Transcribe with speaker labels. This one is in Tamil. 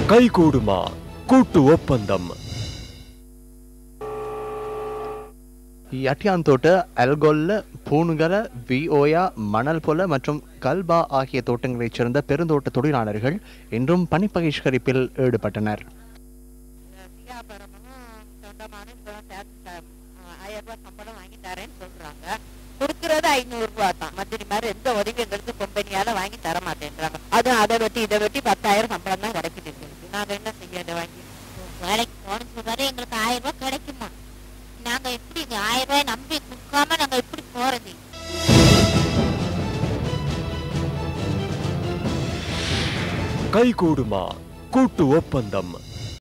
Speaker 1: கைகூடுமா கூட்டு ஒப்பந்தம்
Speaker 2: யட்டியாந்தோட்ட அல்கொல்ல பூணுகர விஓயா மணல் பொல மற்றும் கல்பா ஆகிய தோட்டங்களைச் சேர்ந்த பெருந்தோட்ட தொழிலாளர்கள் இன்றும் பணிப்பகிஷ்கரிப்பில் ஈடுபட்டனர்
Speaker 3: வியாபாரமும் சொந்தமானும் இப்போ சேர்த்து த- ஆயிரம் ரூபாய் சம்பளம் வாங்கி தரேன்னு சொல்றாங்க கொடுக்கறது ஐநூறு ரூபாய் தான் மந்திரி மாதிரி எந்த உதவி எங்களுக்கு கம்பெனியால வாங்கி தர மாட்டேன்றாங்க அதுவும் அதை வெட்டி இதை வெட்டி பத்தாயிரம் சம்பளம் தான் கிடைக்குது எங்களுக்கு நாங்க என்ன செய்ய இதை வாங்கி
Speaker 4: வேலைக்கு போகணும்னு சொல்றாரு எங்களுக்கு ஆயிரம் ரூபாய் கிடைக்குமா நாங்க எப்படி இந்த ஆயிரம் ரூபாய் நம்பி கொடுக்காம நாங்க எப்படி போறது
Speaker 1: கைகூடுமா கூட்டு ஒப்பந்தம்